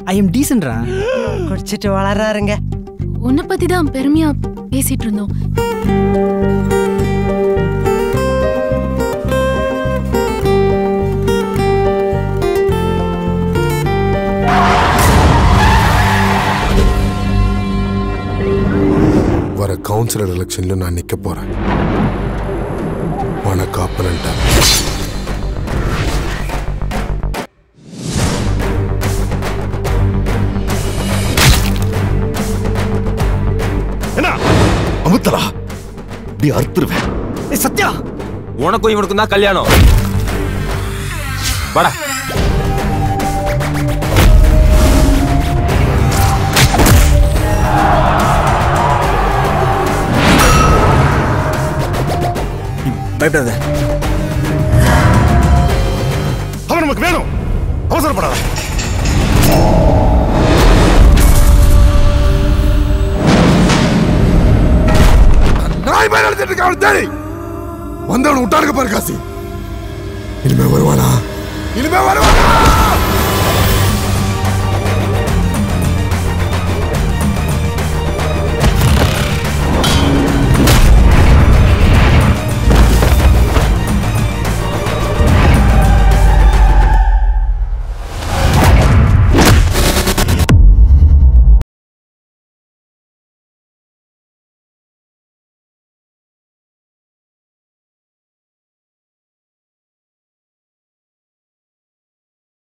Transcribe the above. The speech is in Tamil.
ஐ எம் டீசன்ட்ரா குடிச்சிட்டு வளராருங்க உன்னை பத்தி தான் பெருமையா பேசிட்டு இருந்தோம் வர கவுன்சிலர் எலெக்ஷன்ல நான் நிக்க போறேன் உனக்கு ஆப்பனண்டா என்ன அமுத்தலா இப்படி அறுத்துருவேன் ஏய் சத்யா உனக்கும் இவனுக்கும் தான் கல்யாணம் வாடா பயப்படாத அவன் நமக்கு வேணும் அவசரப்படாத நாய் மேல நடத்திட்டு இருக்க அவன் தேடி வந்தவன் விட்டாருக்க பாரு காசி இனிமே வருவானா இனிமே வருவானா